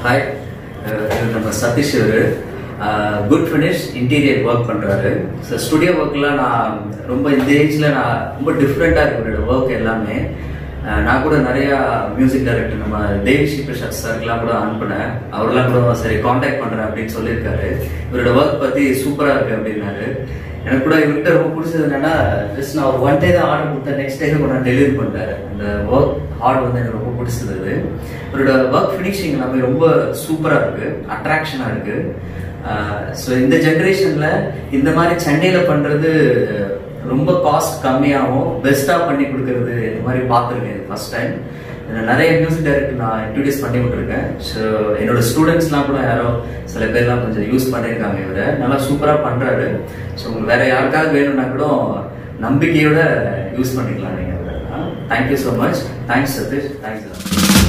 hi இவர் நம்ம சதீஷ் இவர் குட் ஃபினிஷ் இன்டீரியர் ஒர்க் பண்ணுறாரு ஸோ ஸ்டுடியோ ஒர்க்லாம் நான் ரொம்ப இந்த ஏஜில் நான் ரொம்ப டிஃப்ரெண்ட்டாக இருக்கு இவரோட ஒர்க் எல்லாமே அஹ் நான் கூட நிறையா மியூசிக் டைரக்டர் நம்ம தேவிஸ்ரீ பிரசாத் சார்க்கெலாம் கூட அனுப்புனேன் அவரெல்லாம் கூட சரி காண்டாக்ட் பண்ணுறேன் அப்படின்னு சொல்லியிருக்காரு இவரோட ஒர்க் பற்றி சூப்பராக இருக்கு அப்படின்னாரு எனக்கு கூட இவர்கிட்ட ரொம்ப பிடிச்சது என்னன்னா ஜஸ்ட் நான் ஒரு ஒன் டே தான் ஆர்டர் கொடுத்தேன் நெக்ஸ்ட் டே கூட நான் டெலிவரி பண்ணிட்டாரு அந்த ஒர்க் ஹார்ட் வந்து எனக்கு ரொம்ப பிடிச்சது இவரோட ஒர்க் ஃபினிஷிங் எல்லாமே ரொம்ப சூப்பராக இருக்கு அட்ராக்ஷனாக இருக்கு ஸோ இந்த ஜென்ரேஷன்ல இந்த மாதிரி சென்னையில் பண்றது ரொம்ப காஸ்ட் கம்மியாகவும் பெஸ்ட்டாக பண்ணி கொடுக்கறது இந்த மாதிரி பார்த்துருக்கேன் ஃபர்ஸ்ட் டைம் நிறைய மியூசிக் டைரக்டர் நான் இன்ட்ரடியூஸ் பண்ணி விட்டுருக்கேன் ஸோ என்னோட ஸ்டூடெண்ட்ஸ்லாம் கூட யாரோ சில பேர்லாம் கொஞ்சம் யூஸ் பண்ணியிருக்காங்க இவரை நல்லா சூப்பராக பண்ணுறாரு ஸோ உங்களுக்கு வேற யாருக்காவது வேணும்னா கூட நம்பிக்கையோட யூஸ் பண்ணிக்கலாம் நீங்கள் இவரை thank you so much thanks Satish thanks